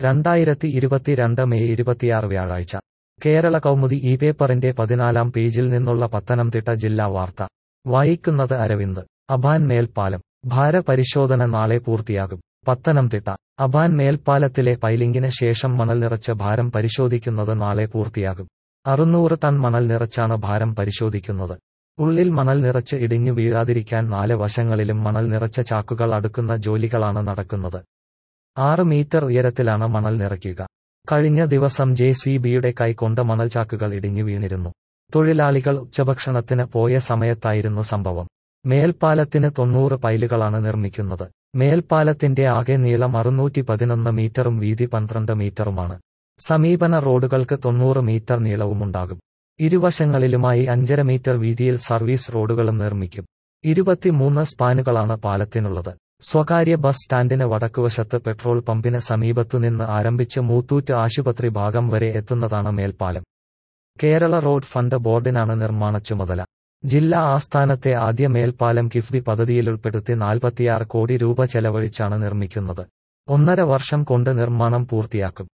രണ്ടായിരത്തി ഇരുപത്തിരണ്ട് മെയ് ഇരുപത്തിയാറ് വ്യാഴാഴ്ച കേരള കൗമുദി ഈ പേപ്പറിന്റെ പതിനാലാം പേജിൽ നിന്നുള്ള പത്തനംതിട്ട ജില്ലാ വാർത്ത വായിക്കുന്നത് അരവിന്ദ് അഭാൻ മേൽപ്പാലം ഭാര പരിശോധന നാളെ പൂർത്തിയാകും പത്തനംതിട്ട അഭാൻ മേൽപ്പാലത്തിലെ പൈലിംഗിന് ശേഷം മണൽ നിറച്ച ഭാരം പരിശോധിക്കുന്നത് നാളെ പൂർത്തിയാകും അറുന്നൂറ് ടൺ മണൽ നിറച്ചാണ് ഭാരം പരിശോധിക്കുന്നത് ഉള്ളിൽ മണൽ നിറച്ച് ഇടിഞ്ഞു വീഴാതിരിക്കാൻ നാല് വശങ്ങളിലും മണൽ നിറച്ച ചാക്കുകൾ അടുക്കുന്ന ജോലികളാണ് നടക്കുന്നത് ആറ് മീറ്റർ ഉയരത്തിലാണ് മണൽ നിറയ്ക്കുക കഴിഞ്ഞ ദിവസം ജെ സി ബിയുടെ കൈകൊണ്ട് മണൽ ചാക്കുകൾ ഇടിഞ്ഞു വീണിരുന്നു തൊഴിലാളികൾ ഉച്ചഭക്ഷണത്തിന് പോയ സമയത്തായിരുന്നു സംഭവം മേൽപ്പാലത്തിന് തൊണ്ണൂറ് പൈലുകളാണ് നിർമ്മിക്കുന്നത് മേൽപ്പാലത്തിന്റെ ആകെ നീളം അറുന്നൂറ്റി പതിനൊന്ന് മീറ്ററും വീതി പന്ത്രണ്ട് മീറ്ററുമാണ് സമീപന റോഡുകൾക്ക് തൊണ്ണൂറ് മീറ്റർ നീളവുമുണ്ടാകും ഇരുവശങ്ങളിലുമായി അഞ്ചര മീറ്റർ വീതിയിൽ സർവീസ് റോഡുകളും നിർമ്മിക്കും ഇരുപത്തിമൂന്ന് സ്പാനുകളാണ് പാലത്തിനുള്ളത് സ്വകാര്യ ബസ് സ്റ്റാൻഡിന് വടക്കുവശത്ത് പെട്രോൾ പമ്പിന് സമീപത്തുനിന്ന് ആരംഭിച്ച് മൂത്തൂറ്റ് ആശുപത്രി ഭാഗം വരെ എത്തുന്നതാണ് മേൽപ്പാലം കേരള റോഡ് ഫണ്ട് ബോർഡിനാണ് നിർമ്മാണ ചുമതല ജില്ലാ ആസ്ഥാനത്തെ ആദ്യ മേൽപ്പാലം കിഫ്ബി പദ്ധതിയിൽ ഉൾപ്പെടുത്തി നാൽപ്പത്തിയാറ് കോടി രൂപ ചെലവഴിച്ചാണ് നിർമ്മിക്കുന്നത് ഒന്നര വർഷം കൊണ്ട് നിർമ്മാണം പൂർത്തിയാക്കും